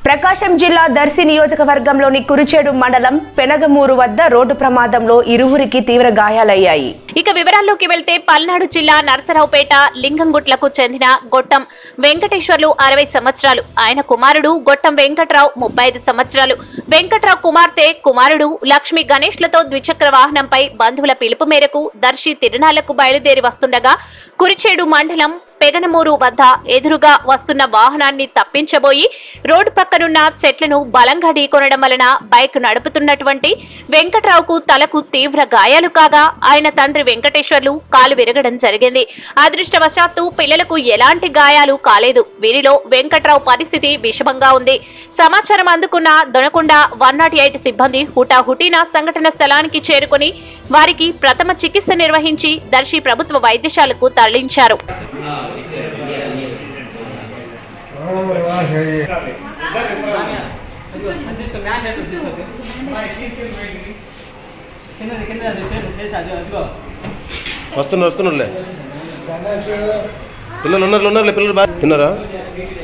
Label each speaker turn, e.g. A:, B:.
A: ప్రకాశం జిల్లా దర్శి నియోజకవర్గంలోని కురిచేడు మండలం పెనగమూరు వద్ద రోడ్డు ప్రమాదంలో ఇరువురికి తీవ్ర గాయాలయ్యాయి
B: ఇక వివరాల్లోకి వెళ్తే పల్నాడు జిల్లా నరసరావుపేట లింగంగుట్లకు చెందిన గొట్టం వెంకటేశ్వర్లు అరవై సంవత్సరాలు ఆయన కుమారుడు గొట్టం వెంకట్రావు ముప్పై ఐదు సంవత్సరాలు వెంకట్రావు కుమార్తె కుమారుడు లక్ష్మి గణేష్లతో ద్విచక్ర వాహనంపై బంధువుల పిలుపు మేరకు దర్శి తిరునాళ్లకు బయలుదేరి వస్తుండగా కురిచేడు మండలం పెదనమూరు వద్ద ఎదురుగా వస్తున్న వాహనాన్ని తప్పించబోయి రోడ్డు పక్కనున్న చెట్లను బలంగా ఢీకొనడం వలన బైక్ నడుపుతున్నటువంటి వెంకట్రావుకు తలకు తీవ్ర గాయాలు కాగా ఆయన తండ్రి వెంకటేశ్వర్లు కాలు విరగడం జరిగింది అదృష్టవశాత్తు పిల్లలకు ఎలాంటి గాయాలు కాలేదు వీరిలో వెంకట్రావు పరిస్థితి విషమంగా ఉంది సమాచారం అందుకున్న దొనకొండ వన్ నాట్ ఎయిట్ సిబ్బంది హుటాహుటిన సంఘటన స్థలానికి చేరుకుని వారికి ప్రథమ చికిత్స నిర్వహించి దర్శి ప్రభుత్వ వైద్యశాలకు తరలించారు
C: తీసుకో మ్యాన్ చేసి తీసుకో కింద కింద చేసి అది అదిగో
D: వస్తున్నారు వస్తున్నారులే పిల్లలు ఉన్నారు ఉన్నారులే పిల్లలు బాగా తిన్నారా